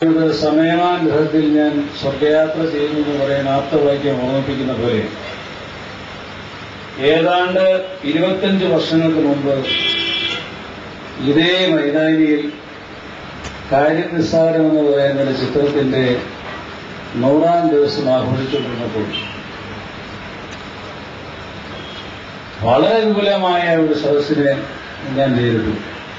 ഇത് സമയമാഗ്രഹത്തിൽ ഞാൻ സ്വർഗയാത്ര ചെയ്യുന്നു എന്ന് പറയുന്ന ആപ്തവാക്യം ഓർമ്മിപ്പിക്കുന്ന പോലെ ഏതാണ്ട് ഇരുപത്തഞ്ച് വർഷങ്ങൾക്ക് മുമ്പ് ഇതേ മൈതാനിയിൽ കാര്യം നിസ്സാരം എന്ന് പറയുന്ന ഒരു ചിത്രത്തിന്റെ നൂറാം ദിവസം ആഘോഷിച്ചുകൊണ്ടിരുന്നപ്പോൾ വളരെ വിപുലമായ ഒരു സദസ്സിനെ ഞാൻ നേരിട്ടു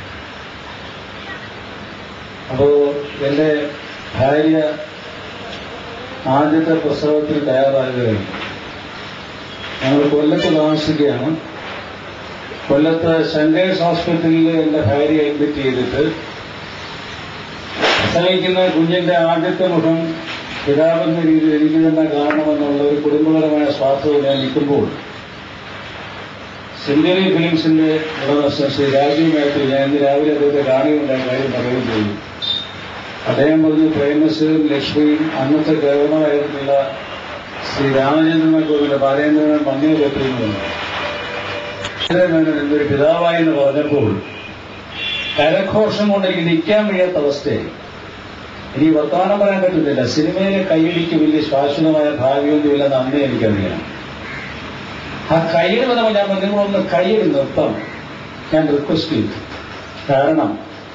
അപ്പോ എന്റെ ഭാര്യ ആദ്യത്തെ പ്രസവത്തിൽ തയ്യാറാകുകയാണ് ഞങ്ങൾ കൊല്ലത്ത് താമസിക്കുകയാണ് കൊല്ലത്ത് ശങ്കേഴ്സ് ഹോസ്പിറ്റലിൽ എന്റെ ഭാര്യയെ അഡ്മിറ്റ് ചെയ്തിട്ട് പ്രസവിക്കുന്ന കുഞ്ഞിന്റെ ആദ്യത്തെ മുഖം പിതാവെന്ന രീതിയിൽ എനിക്ക് തന്നെ കാണണമെന്നുള്ള ഒരു കുടുംബപരമായ സ്വാർത്ഥത ഞാൻ നിൽക്കുമ്പോൾ സെഞ്ചുറി ഫിലിംസിന്റെ ഉടമസ്ഥൻ ശ്രീ രാജീവ് മാത്യു ഞാൻ ഇന്ന് രാവിലെ അദ്ദേഹത്തെ കാണുകയുണ്ടായ കാര്യം പറയുകയും ചെയ്തു അദ്ദേഹം പറഞ്ഞു പ്രേമസും ലക്ഷ്മിയും അന്നത്തെ ഗവർണറായിരുന്നില്ല ശ്രീ രാമചന്ദ്രൻ കോവിലെ ബാലേന്ദ്രൻ മണ്ണിയെ പറ്റിയിരുന്നു എന്നൊരു പിതാവായി എന്ന് പറഞ്ഞപ്പോൾ കരഘോഷം കൊണ്ട് എനിക്ക് നിൽക്കാൻ വയ്യാത്ത അവസ്ഥയായി ഇനി വർത്തമാനം പറയാൻ പറ്റുന്നില്ല സിനിമയിലെ കൈയടിക്ക് വലിയ ശാശ്വതമായ ഭാവിയൊന്നുമില്ലെന്ന് അന്നേ എനിക്കറിയാം ആ കൈയ്യടി വന്നപ്പോൾ ഞാൻ പറഞ്ഞു, നിങ്ങളൊന്ന് കൈയ്യടി നിർത്തണം ഞാൻ റിക്വസ്റ്റ് ചെയ്തു കാരണം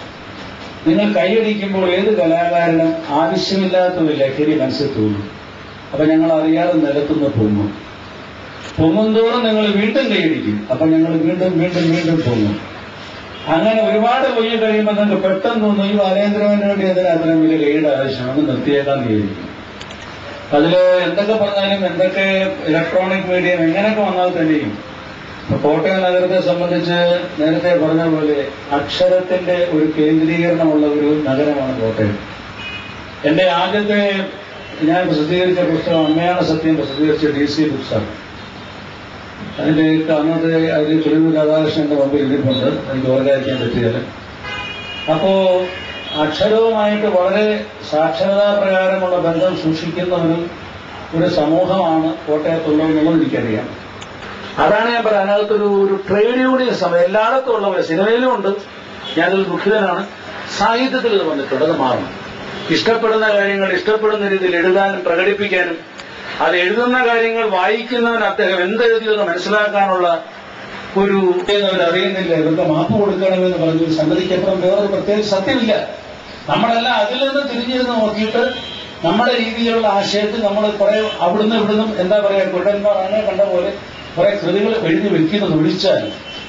നിങ്ങൾ കൈയടിക്കുമ്പോൾ ഏത് കലാകാരനും ആവശ്യമില്ലാത്ത ഒരു ലഹരി മനസ്സിൽ തോന്നും അപ്പൊ ഞങ്ങൾ അറിയാതെ നിലത്തുനിന്ന് പൊങ്ങും പൊങ്ങുന്തോറും നിങ്ങൾ വീണ്ടും കൈയടിക്കും അപ്പൊ ഞങ്ങൾ വീണ്ടും വീണ്ടും വീണ്ടും പൊങ്ങും അങ്ങനെ ഒരുപാട് പോയി കഴിയുമ്പോൾ നിങ്ങൾക്ക് പെട്ടെന്ന് തോന്നും ഈ ബാലേന്ദ്രന് വേണ്ടി അതിന് അത്രയും വലിയ കൈയുടെ ആവശ്യമാണ് നിർത്തിയേക്കാൻ വിചാരിക്കും അതില് എന്തൊക്കെ പറഞ്ഞാലും എന്തൊക്കെ ഇലക്ട്രോണിക് മീഡിയം എങ്ങനെയൊക്കെ വന്നാൽ തന്നെയും ഇപ്പൊ കോട്ടയം നഗരത്തെ സംബന്ധിച്ച് നേരത്തെ പറഞ്ഞ പോലെ അക്ഷരത്തിന്റെ ഒരു കേന്ദ്രീകരണമുള്ള ഒരു നഗരമാണ് കോട്ടയം എന്റെ ആദ്യത്തെ ഞാൻ പ്രസിദ്ധീകരിച്ച പുസ്തകം അമ്മയാണ് സത്യം പ്രസിദ്ധീകരിച്ച ഡി സി ബുക്സാണ് അതിന്റെ അന്നത്തെ അതിൽ തിരുവൂർ രാധാകൃഷ്ണന്റെ മുമ്പിൽ ഇരിപ്പുണ്ട് എനിക്ക് ഓർക്കാതിരിക്കാൻ പറ്റിയാൽ അപ്പോ അക്ഷരവുമായിട്ട് വളരെ സാക്ഷരതാ പ്രകാരമുള്ള ബന്ധം സൂക്ഷിക്കുന്ന ഒരു ഒരു സമൂഹമാണ് കോട്ടയത്തുള്ളതെന്നുള്ളത് എനിക്കറിയാം അതാണ് ഞാൻ പറയാം അതിനകത്തൊരു ഒരു ട്രേഡ് യൂണിയൻ സമയം എല്ലായിടത്തും ഉള്ള പോലെ സിനിമയിലും ഉണ്ട് ഞാനതിൽ ദുഃഖിതനാണ് സാഹിത്യത്തിൽ ഇത് വന്നിട്ടുണ്ട് അത് മാറണം ഇഷ്ടപ്പെടുന്ന കാര്യങ്ങൾ ഇഷ്ടപ്പെടുന്ന രീതിയിൽ എഴുതാനും പ്രകടിപ്പിക്കാനും അത് എഴുതുന്ന കാര്യങ്ങൾ വായിക്കുന്നവൻ അദ്ദേഹം എന്തെഴുതിയെന്ന് മനസ്സിലാക്കാനുള്ള ഒരു അവർ അറിയുന്നില്ല ഇവർക്ക് മാപ്പ് കൊടുക്കണമെന്ന് പറഞ്ഞു ഒരു സംഗതിക്കപ്പുറം വേറൊരു പ്രത്യേക സത്യമില്ല നമ്മളെല്ലാം അതിൽ നിന്ന് തിരിഞ്ഞിരുന്ന് നോക്കിയിട്ട് നമ്മുടെ രീതിയിലുള്ള ആശയത്തിൽ നമ്മൾ കുറെ അവിടുന്ന് ഇവിടുന്നും എന്താ പറയാ കുട്ടന്മാർ അങ്ങനെ കണ്ട പോലെ കുറെ കൃതികൾ എഴുതി വെക്കുന്നത് ഒഴിച്ചാൽ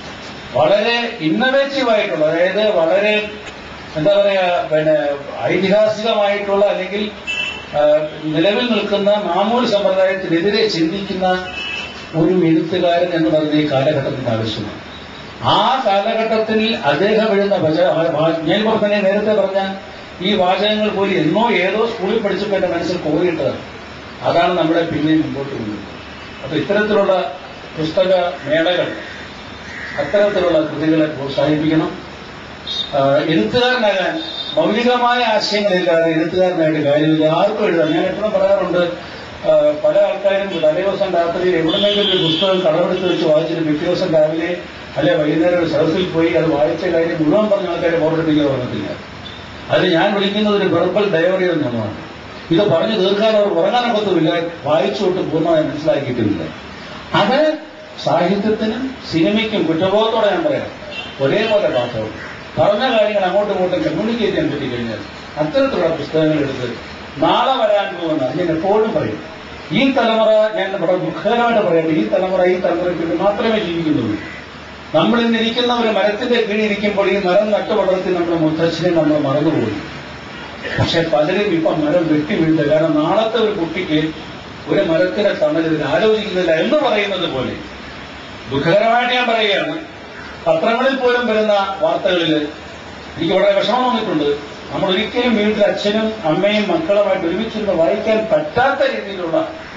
വളരെ ഇന്നവേറ്റീവ് ആയിട്ടുള്ള അതായത് വളരെ എന്താ പറയാ പിന്നെ ഐതിഹാസികമായിട്ടുള്ള അല്ലെങ്കിൽ ആ, നിലവിൽ നിൽക്കുന്ന മാമൂൽ സമ്പ്രദായത്തിനെതിരെ ചിന്തിക്കുന്ന ഒരു എഴുത്തുകാരൻ എന്ന് പറഞ്ഞ ഈ കാലഘട്ടത്തിന് ആവശ്യമാണ് ആ കാലഘട്ടത്തിൽ അദ്ദേഹം എഴുതുന്ന വച വാ- ഞാൻ ഇപ്പോൾ തന്നെ നേരത്തെ പറഞ്ഞ ഈ വാചകങ്ങൾ പോലും എന്നോ ഏതോ സ്കൂളിൽ പഠിച്ചപ്പോൾ എന്റെ മനസ്സിൽ കോറിയിട്ടതാണ് അതാണ് നമ്മളെ പിന്നെ മുമ്പോട്ട് കൊണ്ടുപോകുന്നത് അപ്പൊ ഇത്തരത്തിലുള്ള പുസ്തക മേളകൾ അത്തരത്തിലുള്ള കൃതികളെ പ്രോത്സാഹിപ്പിക്കണം ആ, എഴുത്തുകാരനാകാൻ മൗലികമായ ആശയങ്ങളില്ലാതെ എഴുത്തുകാരനായിട്ട് കാര്യമില്ല ആർക്കും എഴുതാം ഞാൻ എപ്പോഴും പറയാറുണ്ട് ആ, പല ആൾക്കാരും തലേദിവസം രാത്രിയിൽ എവിടുന്നെങ്കിലും ഒരു പുസ്തകം കടമെടുത്ത് വെച്ച് വായിച്ചിട്ട് പിറ്റേ ദിവസം രാവിലെ അല്ലെ വൈകുന്നേരം ഒരു സദസ്സിൽ പോയി അത് വായിച്ച കാര്യം മുഴുവൻ പറഞ്ഞ ആൾക്കാരെ ഓർമ്മിപ്പിക്കുക പറഞ്ഞിട്ടില്ല അത് ഞാൻ വിളിക്കുന്നത് ഒരു വെർബൽ ഡയറി എന്നാണ് ഇത് പറഞ്ഞു തീർക്കാൻ അവർ ഉറങ്ങാനൊക്കത്തുമില്ല വായിച്ചുകൊണ്ട് പൂർണ്ണമായി മനസ്സിലാക്കിയിട്ടുമില്ല അത് സാഹിത്യത്തിനും സിനിമയ്ക്കും കുറ്റബോധത്തോടെ ഞാൻ പറയാം ഒരേപോലെ പാത്രവും പറഞ്ഞ കാര്യങ്ങൾ അങ്ങോട്ടും ഇങ്ങോട്ടും കമ്മ്യൂണിക്കേറ്റ് ചെയ്യാൻ പറ്റിക്കഴിഞ്ഞാൽ അത്തരത്തിലുള്ള പുസ്തകങ്ങൾ എടുത്ത് നാളെ വരാൻ പോകുന്ന ഞാൻ എപ്പോഴും പറയും ഈ തലമുറ ഞാൻ വളരെ ദുഃഖകരമായിട്ട് പറയട്ടെ ഈ തലമുറ ഈ തലമുറയ്ക്ക് വേണ്ടി മാത്രമേ ജീവിക്കുന്നുള്ളൂ നമ്മൾ ഇന്ന് ഇരിക്കുന്ന ഒരു മരത്തിന്റെ കീഴിൽ ഇരിക്കുമ്പോൾ ഈ മരം നട്ടുപടർത്തി നമ്മുടെ മുത്തച്ഛനെ നമ്മൾ മറന്നുപോയി പക്ഷെ പലരും ഇപ്പൊ മരം വെട്ടി വീഴുന്നത് കാരണം നാളത്തെ ഒരു കുട്ടിക്ക് ഒരു മരത്തിന്റെ തണലിൽ ആലോചിക്കുന്നില്ല എന്ന് പറയുന്നത് പോലെ ദുഃഖകരമായിട്ട് ഞാൻ പറയുകയാണ് പത്രങ്ങളിൽ പോലും വരുന്ന വാർത്തകളിൽ എനിക്ക് വളരെ വിഷമം വന്നിട്ടുണ്ട് നമ്മൾ ഒരിക്കലും വീട്ടിൽ അച്ഛനും അമ്മയും മക്കളുമായിട്ട് ഒരുമിച്ചിരുന്ന് വായിക്കാൻ പറ്റാത്ത രീതിയിലുള്ള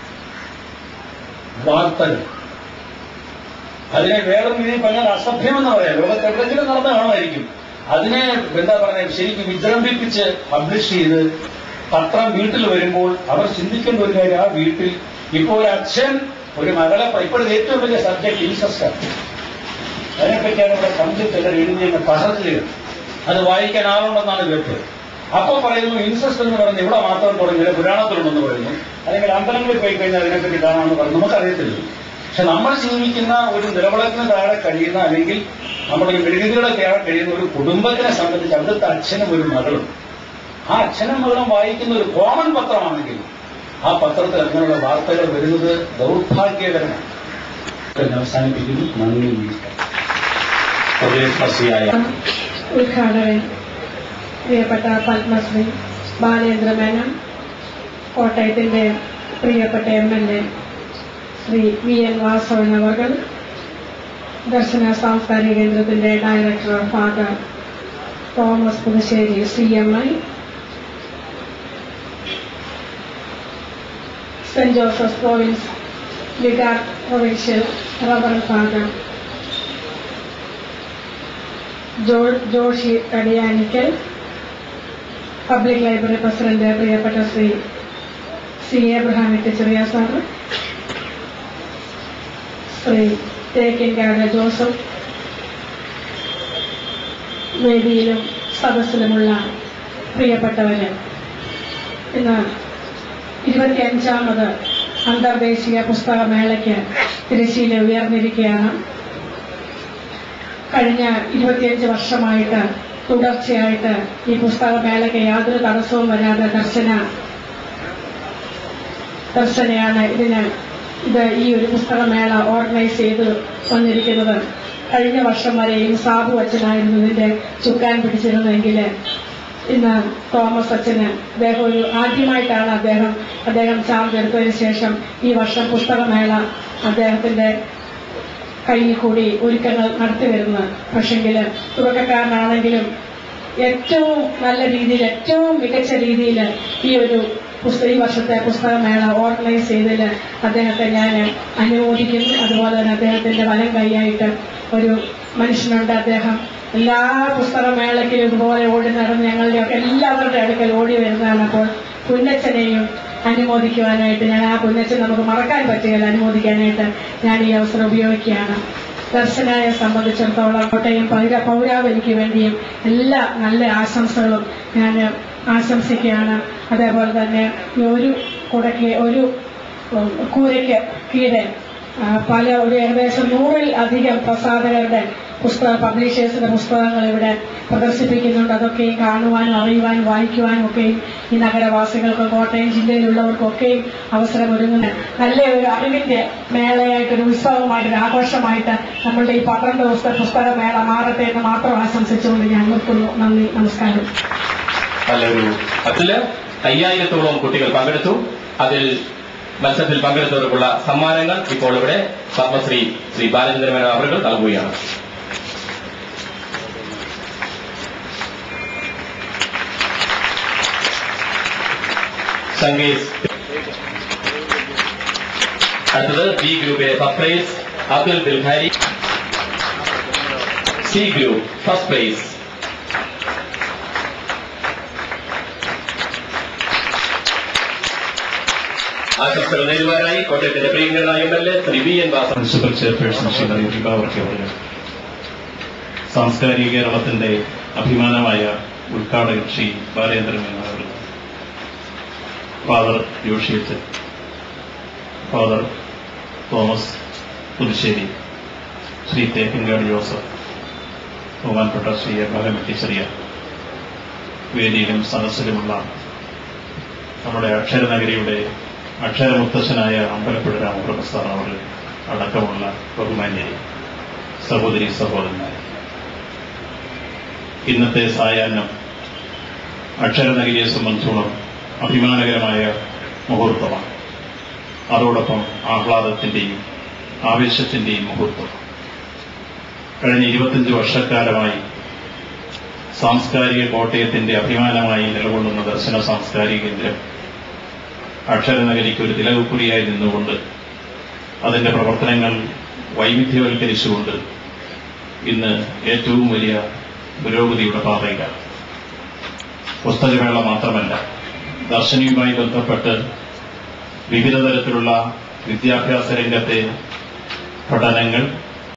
വാർത്തകൾ അതിനെ വേറൊരു രീതിയിൽ പറഞ്ഞാൽ അസഭ്യമെന്ന് പറയാം ലോകത്ത് എവിടെയെങ്കിലും നടന്നു കാണുമായിരിക്കും അതിനെ എന്താ പറയുക ശരിക്കും വിജൃംഭിപ്പിച്ച് പബ്ലിഷ് ചെയ്ത് പത്രം വീട്ടിൽ വരുമ്പോൾ അവർ ചിന്തിക്കേണ്ട ഒരു കാര്യം ആ വീട്ടിൽ ഇപ്പോൾ ഒരു അച്ഛൻ ഒരു മകളെ ഇപ്പോഴത്തെ ഏറ്റവും വലിയ സബ്ജക്ട് ഇൻസസ്റ്റാണ് അതിനെപ്പറ്റിയാണ് ഇവിടെ കംപ്ലീറ്റ് എല്ലാം എഴുതിയെന്ന് പഹർത്തുകയാണ് അത് വായിക്കാൻ ആളുണ്ടെന്നാണ് കേട്ടത് അപ്പൊ പറയുന്നു ഇൻസെസ്റ്റ് എന്ന് പറയുന്നത് ഇവിടെ മാത്രം തുടങ്ങിയ പുരാണത്തിലുണ്ടെന്ന് പറയുന്നു അല്ലെങ്കിൽ അമ്പലങ്ങളിൽ പോയി കഴിഞ്ഞാൽ അതിനെപ്പറ്റി കാണാമെന്ന് പറഞ്ഞു നമുക്കറിയത്തില്ല പക്ഷെ നമ്മൾ ജീവിക്കുന്ന ഒരു നിലവിളക്കിന് താഴെ കഴിയുന്ന അല്ലെങ്കിൽ നമ്മുടെ ഈ മെഴുകുതിരിയുടെ താഴെ കഴിയുന്ന ഒരു കുടുംബത്തിനെ സംബന്ധിച്ച് അവിടുത്തെ അച്ഛനും ഒരു മകളും ആ അച്ഛനും മകളും വായിക്കുന്ന ഒരു കോമൺ പത്രമാണെങ്കിൽ ആ പത്രത്തിൽ അങ്ങനെയുള്ള വാർത്തകൾ വരുന്നത് ദൗർഭാഗ്യകരമാണ് ഞാൻ അവസാനിപ്പിക്കുന്നു നന്ദി നമസ്കാരം ഹൃദയസ്പർശിയായ ഉദ്ഘാടകൻ പ്രിയപ്പെട്ട പത്മശ്രീ ബാലേന്ദ്ര മേനോൻ കോട്ടയത്തിന്റെ പ്രിയപ്പെട്ട M L A Shri V N Vasavan അവർ ദർശന സാംസ്കാരിക കേന്ദ്രത്തിന്റെ director father Thomas Puthussery C M I saint Joseph province vicar provincial റബർ ഫാദർ ജോ- Joshi Kadiyanikkal public library president പ്രിയപ്പെട്ട ശ്രീ സി എബ്രഹാം ചെറിയ സാറ് ശ്രീ തേക്കിൻകാട് ജോസഫ് വേദിയിലും സദസ്സിലുമുള്ള പ്രിയപ്പെട്ടവര് ഇന്ന് ഇരുപത്തിയഞ്ചാമത് അന്തർദേശീയ പുസ്തകമേളയ്ക്ക് തിരശ്ശീല ഉയർന്നിരിക്കുകയാണ് കഴിഞ്ഞ ഇരുപത്തിയഞ്ച് വർഷമായിട്ട് തുടർച്ചയായിട്ട് ഈ പുസ്തകമേളയ്ക്ക് യാതൊരു തടസ്സവും വരാതെ ദർശന ദർശനയാണ് ഇതിന് ഇത് ഈ ഒരു പുസ്തകമേള ഓർഗനൈസ് ചെയ്ത് വന്നിരിക്കുന്നത് കഴിഞ്ഞ വർഷം വരെയും സാബു അച്ഛനായിരുന്നു ഇതിന്റെ ചുക്കാൻ പിടിച്ചിരുന്നെങ്കിൽ ഇന്ന് തോമസ് അച്ഛന് അദ്ദേഹം ഒരു ആദ്യമായിട്ടാണ് അദ്ദേഹം അദ്ദേഹം ചാർജ് എടുത്തതിന് ശേഷം ഈ വർഷം പുസ്തകമേള അദ്ദേഹത്തിന്റെ കയ്യിൽ കൂടി ഒരുക്കങ്ങൾ നടത്തി വരുന്നത് പക്ഷെങ്കിൽ തുടക്കക്കാരനാണെങ്കിലും ഏറ്റവും നല്ല രീതിയിൽ ഏറ്റവും മികച്ച രീതിയിൽ ഈ ഒരു പുസ്തക ഈ വർഷത്തെ പുസ്തകമേള ഓർഗനൈസ് ചെയ്തതിൽ അദ്ദേഹത്തെ ഞാൻ അനുമോദിക്കുന്നു അതുപോലെ തന്നെ അദ്ദേഹത്തിന്റെ വലം കൈയായിട്ട് ഒരു മനുഷ്യനുണ്ട് അദ്ദേഹം എല്ലാ പുസ്തകമേളയ്ക്കും ഇതുപോലെ ഓടി നടന്ന് ഞങ്ങളുടെ ഒക്കെ എല്ലാവരുടെ അടുക്കൽ ഓടി വരുന്നതാണ് അപ്പോൾ പുന്നച്ചനെയും അനുമോദിക്കുവാനായിട്ട് ഞാൻ ആ പുന്നച്ചൻ നമുക്ക് മറക്കാൻ പറ്റുകയില്ല അനുമോദിക്കാനായിട്ട് ഞാൻ ഈ അവസരം ഉപയോഗിക്കുകയാണ് ദർശനയെ സംബന്ധിച്ചിടത്തോളം കോട്ടയം പൗര പൗരാവലിക്ക് വേണ്ടിയും എല്ലാ നല്ല ആശംസകളും ഞാൻ ആശംസിക്കുകയാണ് അതേപോലെ തന്നെ ഈ ഒരു കുടയ്ക്ക് ഒരു ഉം, കൂരയ്ക്ക് കീഴെ ആ, പല ഒരു ഏകദേശം നൂറിൽ അധികം പ്രസാധകരുടെ പുസ്തക പബ്ലിഷേഴ്സിന്റെ പുസ്തകങ്ങൾ ഇവിടെ പ്രദർശിപ്പിക്കുന്നുണ്ട് അതൊക്കെയും കാണുവാനും അറിയുവാനും വായിക്കുവാനും ഒക്കെയും ഈ നഗരവാസികൾക്കും കോട്ടയം ജില്ലയിലുള്ളവർക്കൊക്കെയും അവസരം ഒരുങ്ങുന്ന നല്ല ഒരു അറിവിന്റെ മേളയായിട്ട് ഒരു ഉത്സവമായിട്ട് ഒരു ആഘോഷമായിട്ട് നമ്മളുടെ ഈ പന്ത്രണ്ട് ദിവസത്തെ പുസ്തക മേള മാറട്ടെ എന്ന് മാത്രം ആശംസിച്ചുകൊണ്ട് ഞാൻ നിർത്തുന്നു നന്ദി നമസ്കാരം നല്ലൊരു അതില് അയ്യായിരത്തോളം കുട്ടികൾ പങ്കെടുത്തു അതിൽ മത്സരത്തിൽ പങ്കെടുത്തവർക്കുള്ള സമ്മാനങ്ങൾ ഇപ്പോൾ ഇവിടെ പത്മശ്രീ ശ്രീ ബാലചന്ദ്രമേനോൻ അവർ നൽകുകയാണ് സംഗീത് അടുത്തത് ബി ഗ്രൂപ്പിലെ first prize Abdul Bilhari C group first prize ആശംസകൾ നേരുവാനായി കോട്ടയത്തിന്റെ പ്രിയങ്കരനായ M L A Shri V N Vasan principal chairperson Shrimati Deepa Varkey അവർ സാംസ്കാരിക കേരളത്തിന്റെ അഭിമാനമായ ഉദ്ഘാടകൻ ശ്രീ ബാലേന്ദ്രൻ മേനോൻ അവർ ഫാദർ ജോഷിയച്ചൻ ഫാദർ തോമസ് പുതുശ്ശേരി ശ്രീ തേക്കിൻകാട് ജോസഫ് ബഹുമാനപ്പെട്ട ശ്രീ എബ്രഹാം ചെറിയ വേദിയിലും സദസ്സിലുമുള്ള നമ്മുടെ അക്ഷരനഗരിയുടെ അക്ഷരമുത്തശ്ശനായ അമ്പലപ്പുഴ രാമപ്രസാദ് അവർ അടക്കമുള്ള ബഹുമാന്യരെ സഹോദരി സഹോദരന്മാർ ഇന്നത്തെ സായാഹ്നം അക്ഷരനഗരിയെ സംബന്ധിച്ചോളം അഭിമാനകരമായ മുഹൂർത്തമാണ് അതോടൊപ്പം ആഹ്ലാദത്തിന്റെയും ആവേശത്തിന്റെയും മുഹൂർത്തം കഴിഞ്ഞ ഇരുപത്തിയഞ്ച് വർഷക്കാലമായി സാംസ്കാരിക കോട്ടയത്തിന്റെ അഭിമാനമായി നിലകൊള്ളുന്ന ദർശന സാംസ്കാരിക കേന്ദ്രം അക്ഷരനഗരിക്ക് ഒരു തിലകുക്കുറിയായി നിന്നുകൊണ്ട് അതിന്റെ പ്രവർത്തനങ്ങൾ വൈവിധ്യവൽക്കരിച്ചുകൊണ്ട് ഇന്ന് ഏറ്റവും വലിയ പുരോഗതിയുടെ പാതയിലാണ് പുസ്തകമേള മാത്രമല്ല ദർശനവുമായി ബന്ധപ്പെട്ട് വിവിധ തരത്തിലുള്ള വിദ്യാഭ്യാസ രംഗത്തെ പഠനങ്ങൾ